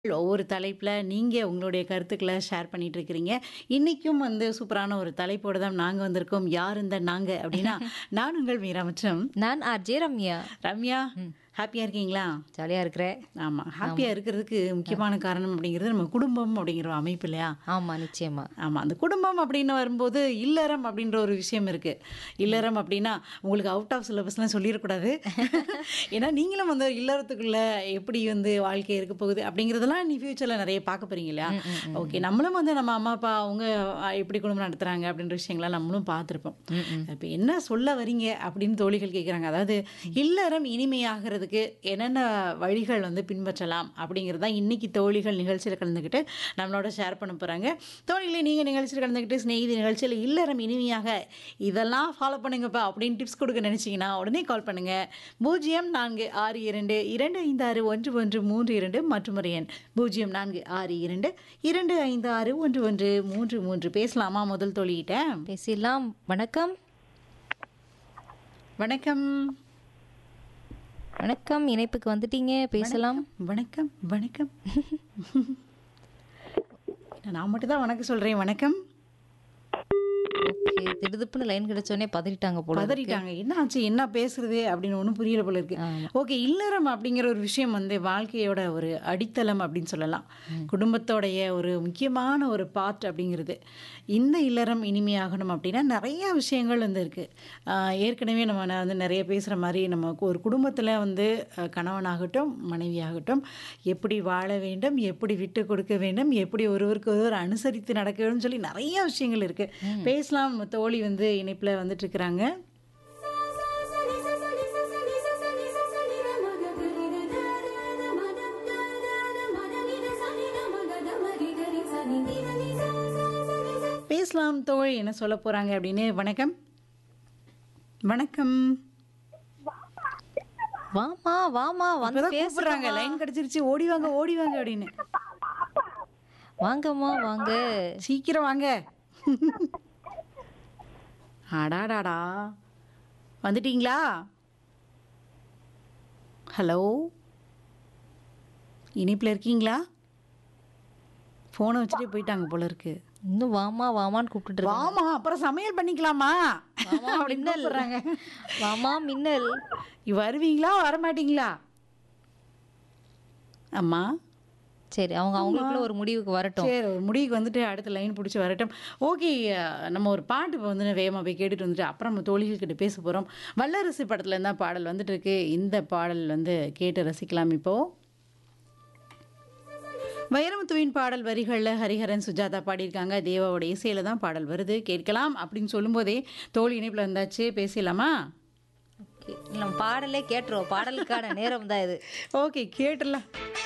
ஒவ்வொரு தலைப்பில் நீங்கள் உங்களுடைய கருத்துக்களை ஷேர் பண்ணிட்டு இருக்கிறீங்க இன்றைக்கும் வந்து சூப்பரான ஒரு தலைப்போடு தான் நாங்கள் வந்திருக்கோம் யார் இந்த நாங்கள் அப்படின்னா நான் உங்கள் மீரா மற்றும் நான் ஆர்ஜே ரம்யா ரம்யா ஹாப்பியாக இருக்கீங்களா ஜாலியாக இருக்கிறேன் ஆமாம் ஹாப்பியாக இருக்கிறதுக்கு முக்கியமான காரணம் அப்படிங்கிறது நம்ம குடும்பம் அப்படிங்கிற ஒரு அமைப்பு இல்லையா ஆமாம் நிச்சயமா ஆமாம் அந்த குடும்பம் அப்படின்னு வரும்போது இல்லறம் அப்படின்ற ஒரு விஷயம் இருக்குது இல்லறம் அப்படின்னா உங்களுக்கு அவுட் ஆஃப் சிலபஸ்லாம் சொல்லிடக்கூடாது ஏன்னா நீங்களும் வந்து இல்லறத்துக்குள்ளே எப்படி வந்து வாழ்க்கை இருக்க போகுது அப்படிங்கிறதெல்லாம் நீ ஃப்யூச்சரில் நிறைய பார்க்க போகிறீங்க இல்லையா ஓகே நம்மளும் வந்து நம்ம அம்மா அப்பா அவங்க அஹ், எப்படி குடும்பம் நடத்துகிறாங்க அப்படின்ற விஷயங்கள்லாம் நம்மளும் பார்த்துருப்போம் இப்போ என்ன சொல்ல வரீங்க அப்படின்னு தோழிகள் கேட்குறாங்க அதாவது இல்லறம் இனிமையாகிறதுக்கு என்னென்ன வழிகள் வந்து பின்பற்றலாம் அப்படிங்கிறது தான் இன்னைக்கு தோழிகள் நிகழ்ச்சியில் கலந்துக்கிட்டு நம்மளோட ஷேர் பண்ண போகிறாங்க தோழிகளே நீங்கள் நிகழ்ச்சியில் கலந்துக்கிட்டு ஸ்நேகிதி நிகழ்ச்சியில் இல்லறம் இனிமையாக இதெல்லாம் ஃபாலோ பண்ணுங்கப்பா அப்படின்னு டிப்ஸ் கொடுக்க நினச்சிங்கன்னா உடனே கால் பண்ணுங்கள் பூஜ்ஜியம் நான்கு ஆறு இரண்டு இரண்டு ஐந்து ஆறு ஒன்று ஒன்று மூன்று இரண்டு மற்றும் ஒரு எண் பூஜ்ஜியம் நான்கு ஆறு இரண்டு இரண்டு ஐந்து ஆறு ஒன்று ஒன்று மூன்று மூன்று பேசலாமா முதல் தோழிகிட்ட பேசிடலாம் வணக்கம் வணக்கம் வணக்கம் இணைப்புக்கு வந்துட்டீங்க பேசலாம் வணக்கம் வணக்கம் நான் மட்டும் தான் வணக்கம் சொல்கிறேன் வணக்கம் ஓகே திடுதுப்புன்னு லைன் கிடைச்சோடனே பதறிட்டாங்க போல இருக்கு. பதறிட்டாங்க என்ன ஆச்சு என்ன பேசுறது அப்படின்னு ஒன்றும் புரியல போல இருக்கு ஆமா. ஓகே இல்லறம் அப்படிங்கிற ஒரு விஷயம் வந்து வாழ்க்கையோட ஒரு அடித்தளம் அப்படின்னு சொல்லலாம் குடும்பத்தோடைய ஒரு முக்கியமான ஒரு பார்ட் அப்படிங்கிறது இந்த இல்லறம் இனிமையாகணும் அப்படின்னா நிறைய விஷயங்கள் வந்து இருக்கு ஆஹ் ஏற்கனவே நம்ம ந- வந்து நிறைய பேசுகிற மாதிரி நம்ம ஒரு குடும்பத்தில் வந்து அஹ், கணவனாகட்டும் மனைவியாகட்டும் எப்படி வாழ வேண்டும் எப்படி விட்டு கொடுக்க வேண்டும் எப்படி ஒருவருக்கு ஒருவர் அனுசரித்து நடக்க வேண்டும் சொல்லி நிறைய விஷயங்கள் இருக்கு பேசலாம் நம்ம தோழி வந்து இணைப்பில் வந்துட்டு இருக்கிறாங்க பேசலாம் தோழி என்ன சொல்ல போறாங்க அப்படின்னு வணக்கம் வணக்கம் வாமா வாமா வந்து இப்பதான் பேசுறாங்க கூப்பிடுறாங்க லைன் கிடைச்சிருச்சு ஓடி வாங்க ஓடி வாங்க அப்படின்னு வாங்கம்மா வாங்க சீக்கிரம் வாங்க அடாடாடா வந்துட்டீங்களா ஹலோ இனிப்பில் இருக்கீங்களா ஃபோனை வச்சுட்டே போயிட்டாங்க போல இருக்கு இன்னும் வாமா வாமான்னு கூப்பிட்டுட்டு இருக்காங்க. வாமா அப்புறம் சமையல் பண்ணிக்கலாமா வாமா அப்படின்னு மின்னல் கூப்பிடுறாங்க வாமா மின்னல் வருவீங்களா வரமாட்டீங்களா அம்மா சரி அவங்க அவங்களுக்குள்ள ஒரு முடிவுக்கு வரட்டும் சரி ஒரு முடிவுக்கு வந்துட்டு அடுத்த லைன் பிடிச்சி வரட்டும் ஓகே நம்ம ஒரு பாட்டு இப்போ வந்து வேகமாக போய் கேட்டுட்டு வந்துட்டு அப்புறம் நம்ம தோழிகள் கிட்ட பேச போகிறோம் வல்லரசு படத்துல இருந்தால் பாடல் வந்துட்டு இருக்கு இந்த பாடல் வந்து கேட்டு ரசிக்கலாம் இப்போ வைரமுத்துவின் பாடல் வரிகளில் ஹரிஹரன் சுஜாதா பாடியிருக்காங்க தேவாவோட இசையில தான் பாடல் வருது கேட்கலாம் அப்படின்னு சொல்லும்போதே தோழி இணைப்பில் வந்தாச்சு பேசலாமா Okay. நம்ம பாடலே கேட்டுருவோம் பாடலுக்கான நேரம் தான் இது ஓகே கேட்டுடலாம்